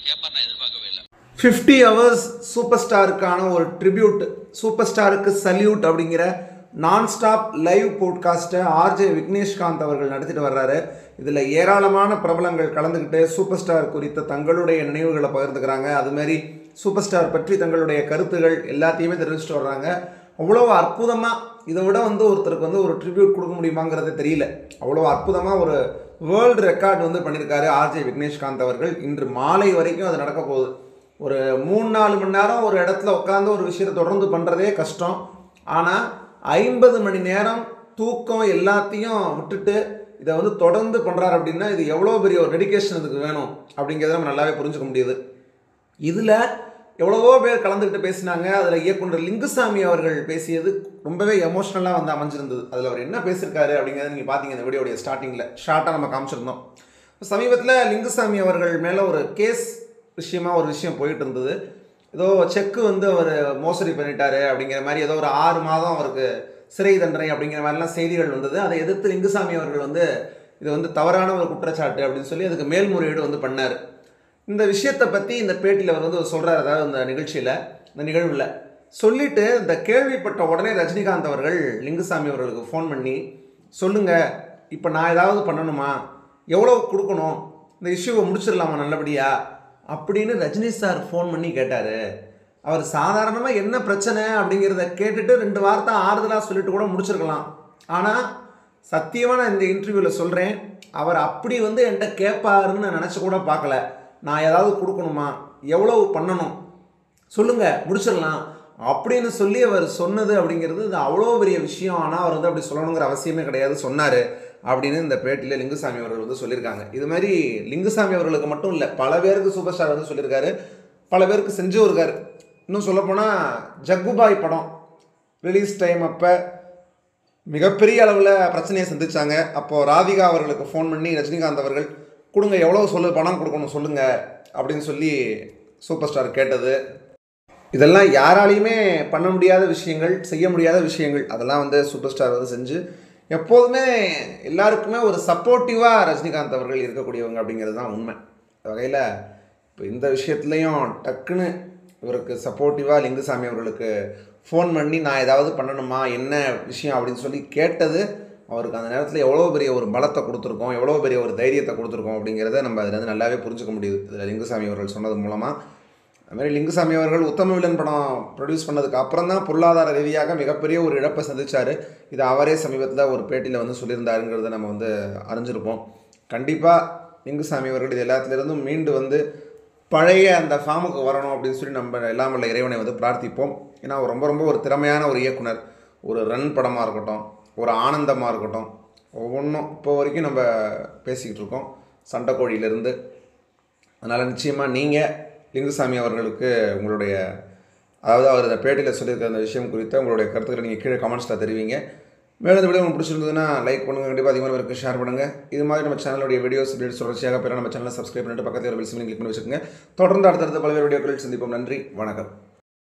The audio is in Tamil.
கேட்பார் நான் எதிர்பார்க்கவே இல்லை ஃபிஃப்டி ஹவர்ஸ் சூப்பர் ஸ்டாருக்கான ஒரு ட்ரிபியூட் சூப்பர் ஸ்டாருக்கு சல்யூட் அப்படிங்கிற நான் ஸ்டாப் லைவ் போட்காஸ்ட்டை ஆர்ஜே விக்னேஷ்காந்த் அவர்கள் நடத்திட்டு வர்றாரு இதில் ஏராளமான பிரபலங்கள் கலந்துக்கிட்டு சூப்பர் ஸ்டார் குறித்த தங்களுடைய நினைவுகளை பகிர்ந்துக்கிறாங்க அதுமாரி சூப்பர் ஸ்டார் பற்றி தங்களுடைய கருத்துகள் எல்லாத்தையுமே தெரிவிச்சுட்டு வர்றாங்க அவ்வளோ அற்புதமாக இதை விட வந்து ஒருத்தருக்கு வந்து ஒரு ட்ரிபியூட் கொடுக்க முடியுமாங்கிறது தெரியல அவ்வளோ அற்புதமாக ஒரு வேர்ல்டு ரெக்கார்ட் வந்து பண்ணியிருக்காரு ஆர்ஜே விக்னேஷ்காந்த் அவர்கள் இன்று மாலை வரைக்கும் அது நடக்க போகுது ஒரு மூணு நாலு மணி நேரம் ஒரு இடத்துல உட்காந்து ஒரு விஷயத்தை தொடர்ந்து பண்ணுறதே கஷ்டம் ஆனால் ஐம்பது மணி நேரம் தூக்கம் எல்லாத்தையும் விட்டுட்டு இதை வந்து தொடர்ந்து பண்ணுறாரு அப்படின்னா இது எவ்வளோ பெரிய ஒரு டெடிகேஷன் இதுக்கு வேணும் அப்படிங்கிறத நம்ம நல்லாவே புரிஞ்சுக்க முடியுது இதில் எவ்வளவோ பேர் கலந்துக்கிட்டு பேசினாங்க அதில் இயக்குனர் லிங்குசாமி அவர்கள் பேசியது ரொம்பவே எமோஷ்னலாக வந்து அமைஞ்சிருந்தது அதில் அவர் என்ன பேசியிருக்காரு அப்படிங்கிறத நீங்கள் பார்த்தீங்க இந்த வீடியோடைய ஸ்டார்டிங்கில் ஷார்ட்டாக நம்ம காமிச்சிருந்தோம் சமீபத்தில் லிங்குசாமி அவர்கள் மேலே ஒரு கேஸ் விஷயமா ஒரு விஷயம் போயிட்டு இருந்தது ஏதோ செக்கு வந்து அவர் மோசடி பண்ணிட்டாரு அப்படிங்கிற மாதிரி ஏதோ ஒரு ஆறு மாதம் அவருக்கு சிறை தண்டனை அப்படிங்கிற மாதிரிலாம் செய்திகள் வந்தது அதை எதிர்த்து லிங்குசாமி அவர்கள் வந்து இது வந்து தவறான ஒரு குற்றச்சாட்டு அப்படின்னு சொல்லி அதுக்கு மேல்முறையீடு வந்து பண்ணார் இந்த விஷயத்தை பற்றி இந்த பேட்டியில் அவர் வந்து சொல்கிறார் அதாவது இந்த நிகழ்ச்சியில் இந்த நிகழ்வில் சொல்லிட்டு இந்த கேள்விப்பட்ட உடனே ரஜினிகாந்த் அவர்கள் லிங்குசாமி அவர்களுக்கு ஃபோன் பண்ணி சொல்லுங்கள் இப்போ நான் ஏதாவது பண்ணணுமா எவ்வளோ கொடுக்கணும் இந்த இஷ்யூவை முடிச்சிடலாமா நல்லபடியா அப்படின்னு ரஜினி சார் ஃபோன் பண்ணி கேட்டார் அவர் சாதாரணமாக என்ன பிரச்சனை அப்படிங்கிறத கேட்டுட்டு ரெண்டு வார்த்தை ஆறுதலாக சொல்லிட்டு கூட முடிச்சிருக்கலாம் ஆனால் சத்தியமாக நான் இந்த இன்டர்வியூவில் சொல்கிறேன் அவர் அப்படி வந்து என்கிட்ட கேட்பாருன்னு நான் நினச்சி கூட பார்க்கல நான் ஏதாவது கொடுக்கணுமா எவ்வளவு பண்ணணும் சொல்லுங்கள் முடிச்சிடலாம் அப்படின்னு சொல்லி அவர் சொன்னது அப்படிங்கிறது இது அவ்வளோ பெரிய விஷயம் ஆனால் அவர் வந்து அப்படி சொல்லணுங்கிற அவசியமே கிடையாது சொன்னார் அப்படின்னு இந்த பேட்டியில் லிங்குசாமி அவர்கள் வந்து சொல்லியிருக்காங்க இது மாதிரி லிங்குசாமி அவர்களுக்கு மட்டும் இல்லை பல பேருக்கு சூப்பர் ஸ்டார் வந்து சொல்லியிருக்காரு பல பேருக்கு செஞ்சும் இருக்காரு இன்னும் சொல்லப்போனால் ஜக்குபாய் படம் ரிலீஸ் டைம் அப்போ மிகப்பெரிய அளவில் பிரச்சனையை சந்திச்சாங்க அப்போது ராதிகா அவர்களுக்கு ஃபோன் பண்ணி ரஜினிகாந்த் அவர்கள் கொடுங்க எவ்வளோ சொல்லு பணம் கொடுக்கணும் சொல்லுங்கள் அப்படின்னு சொல்லி சூப்பர் ஸ்டார் கேட்டது இதெல்லாம் யாராலையுமே பண்ண முடியாத விஷயங்கள் செய்ய முடியாத விஷயங்கள் அதெல்லாம் வந்து சூப்பர் ஸ்டார் வந்து செஞ்சு எப்போதுமே எல்லாருக்குமே ஒரு சப்போர்ட்டிவாக ரஜினிகாந்த் அவர்கள் இருக்கக்கூடியவங்க அப்படிங்கிறது தான் உண்மை அந்த வகையில் இப்போ இந்த விஷயத்துலையும் டக்குன்னு இவருக்கு சப்போர்ட்டிவாக லிங்குசாமி அவர்களுக்கு ஃபோன் பண்ணி நான் ஏதாவது பண்ணணுமா என்ன விஷயம் அப்படின்னு சொல்லி கேட்டது அவருக்கு அந்த நேரத்தில் எவ்வளோ பெரிய ஒரு பலத்தை கொடுத்துருக்கோம் எவ்வளோ பெரிய ஒரு தைரியத்தை கொடுத்துருக்கோம் அப்படிங்கிறத நம்ம அதில் வந்து நல்லாவே புரிஞ்சுக்க முடியுது இதில் லிங்குசாமி அவர்கள் சொன்னது மூலமாக அதுமாதிரி லிங்குசாமி அவர்கள் உத்தம வில்லன் படம் ப்ரொடியூஸ் பண்ணதுக்கு அப்புறம் தான் பொருளாதார ரீதியாக மிகப்பெரிய ஒரு இழப்பை சந்திச்சார் இது அவரே சமீபத்தில் ஒரு பேட்டியில் வந்து சொல்லியிருந்தாருங்கிறத நம்ம வந்து அறிஞ்சிருப்போம் கண்டிப்பாக லிங்குசாமி அவர்கள் இது எல்லாத்துலேருந்தும் மீண்டு வந்து பழைய அந்த ஃபார்முக்கு வரணும் அப்படின்னு சொல்லி நம்ம எல்லாம் உள்ள இறைவனை வந்து பிரார்த்திப்போம் ஏன்னா அவர் ரொம்ப ரொம்ப ஒரு திறமையான ஒரு இயக்குனர் ஒரு ரன் படமாக இருக்கட்டும் ஒரு ஆனந்தமாக இருக்கட்டும் ஒவ்வொன்றும் இப்போ வரைக்கும் நம்ம பேசிக்கிட்டு இருக்கோம் சண்டைக்கோழியிலேருந்து அதனால் நிச்சயமாக நீங்கள் லிங்குசாமி அவர்களுக்கு உங்களுடைய அதாவது அவர் இந்த பேட்டியில் சொல்லியிருக்க அந்த விஷயம் குறித்த உங்களுடைய கருத்துக்களை நீங்கள் கீழே கமெண்ட்ஸில் தெரிவிங்க மேலும் இந்த வீடியோ உங்களுக்கு பிடிச்சிருந்ததுன்னா லைக் பண்ணுங்கள் கண்டிப்பாக அதிகமாக பேருக்கு ஷேர் பண்ணுங்கள் இது மாதிரி நம்ம சேனலுடைய வீடியோஸ் அப்டேட்ஸ் தொடர்ச்சியாக பெற நம்ம சேனலை சப்ஸ்கிரைப் பண்ணிட்டு பக்கத்தில் ஒரு பெல் சிம்மிங் கிளிக் பண்ணி வச்சுக்கோங்க தொடர்ந்து அடுத்தடுத்த பல்வேறு வீடியோக்களில் சந்திப்போம் நன்றி வணக்கம்